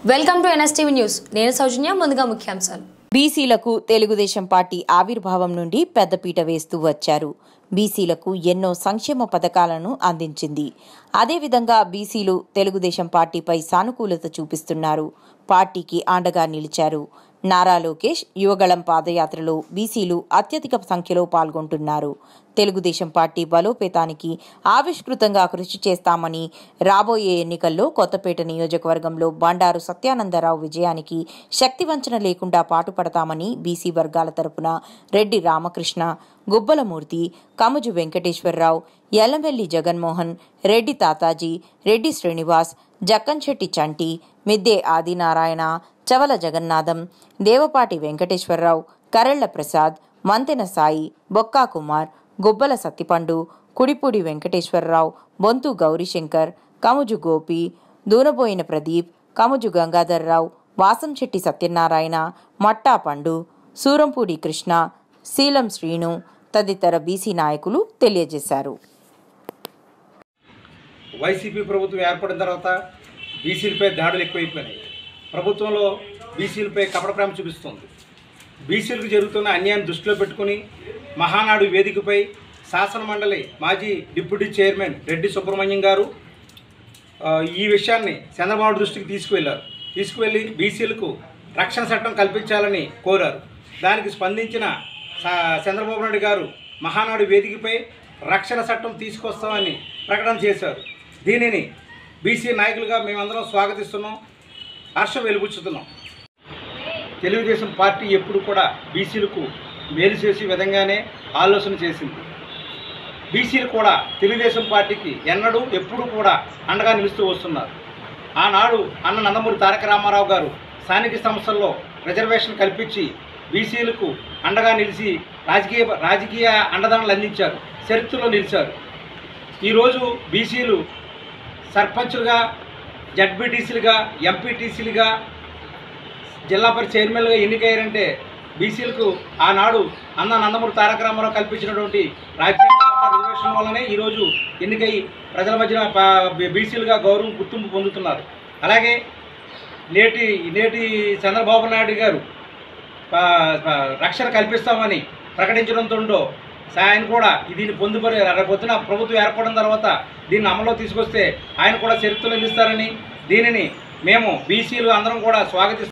welcome to NSTV news నేను సౌజన్య ముందుగా ముఖ్యాంశాలు బీసీలకు తెలుగుదేశం పార్టీ ఆవిర్భావం నుండి పెద్దపీట వేస్తూ వచ్చారు బీసీలకు ఎన్నో సంక్షేమ పథకాలను అందించింది అదేవిధంగా బీసీలు తెలుగుదేశం పార్టీపై సానుకూలత చూపిస్తున్నారు పార్టీకి అండగా నిలిచారు నారా లోకేష్ యువగళం పాదయాత్రలో బీసీలు అత్యధిక సంఖ్యలో పాల్గొంటున్నారు తెలుగుదేశం పార్టీ బలోపేతానికి ఆవిష్కృతంగా కృషి చేస్తామని రాబోయే ఎన్నికల్లో కొత్తపేట నియోజకవర్గంలో బండారు సత్యానందరావు విజయానికి శక్తివంచన లేకుండా పాటుపడతామని బీసీ వర్గాల తరపున రెడ్డి రామకృష్ణ గుబ్బలమూర్తి కముజు వెంకటేశ్వరరావు ఎల్లమెల్లి జగన్మోహన్ రెడ్డి తాతాజీ రెడ్డి శ్రీనివాస్ జక్కన్శెట్టి చంటి మిద్దే ఆదినారాయణ చవల జగన్నాథం దేవపాటి వెంకటేశ్వరరావు కరెళ్ల ప్రసాద్ మంతెన సాయి బొక్కా కుమార్ గుబ్బల సత్తిపండు కుడిపూడి వెంకటేశ్వరరావు బొంతు గౌరీశంకర్ కముజు గోపి దూనబోయిన ప్రదీప్ కముజు గంగాధర్రావు వాసంశెట్టి సత్యనారాయణ మట్టా పండు సూరంపూడి కృష్ణ శీలం శ్రీను తదితర బీసీ నాయకులు తెలియజేశారు వైసీపీ ప్రభుత్వం ఏర్పడిన తర్వాత బీసీలపై దాడులు ఎక్కువైపోయినాయి ప్రభుత్వంలో బీసీలపై కపట ప్రేమ చూపిస్తుంది బీసీలకు జరుగుతున్న అన్యాయం దృష్టిలో పెట్టుకుని మహానాడు వేదికపై శాసన మండలి మాజీ డిప్యూటీ చైర్మన్ రెడ్డి సుబ్రహ్మణ్యం గారు ఆ, ఈ విషయాన్ని చంద్రబాబు దృష్టికి తీసుకువెళ్లారు తీసుకువెళ్ళి బీసీలకు రక్షణ చట్టం కల్పించాలని కోరారు దానికి స్పందించిన స- చంద్రబాబు నాయుడు గారు మహానాడు వేదికపై రక్షణ చట్టం తీసుకొస్తామని ప్రకటన చేశారు దీనిని బీసీ నాయకులుగా మేమందరం స్వాగతిస్తున్నాం హర్షం వెలుగుచ్చుతున్నాం తెలుగుదేశం పార్టీ ఎప్పుడు కూడా బీసీలకు మేలు చేసే విధంగానే ఆలోచన చేసింది బీసీలు కూడా తెలుగుదేశం పార్టీకి ఎన్నడూ ఎప్పుడూ కూడా అండగా నిలుస్తూ వస్తున్నారు ఆనాడు అన్న నందమూరి తారక రామారావు గారు స్థానిక సంస్థల్లో రిజర్వేషన్ కల్పించి బీసీలకు అండగా నిలిచి రాజకీయ రాజకీయ అండదండలు అందించారు చరిత్రలో నిలిచారు ఈరోజు బీసీలు సర్పంచులుగా జడ్పీటీసీలుగా ఎంపీటీసీలుగా జిల్లా పరిషత్ చైర్మన్గా ఎన్నికయ్యారంటే బీసీలకు ఆనాడు అన్న నందమూరి తారక రామారావు కల్పించినటువంటి రాజ్యాంగ రిజర్వేషన్ వల్లనే ఈరోజు ఎన్నికై ప్రజల మధ్యన ప- బీసీలుగా గౌరవం గుర్తింపు పొందుతున్నారు అలాగే నేటి నేటి చంద్రబాబు నాయుడు గారు ప- ప- రక్షణ కల్పిస్తామని ప్రకటించడంతో ఆయన కూడా దీన్ని పొందుపరి రేపొద్దున ప్రభుత్వం ఏర్పడిన తర్వాత దీన్ని అమల్లో తీసుకొస్తే ఆయన కూడా చరిత్రలో నిలుస్తారని దీనిని మేము బీసీలు అందరం కూడా స్వాగతిస్తాం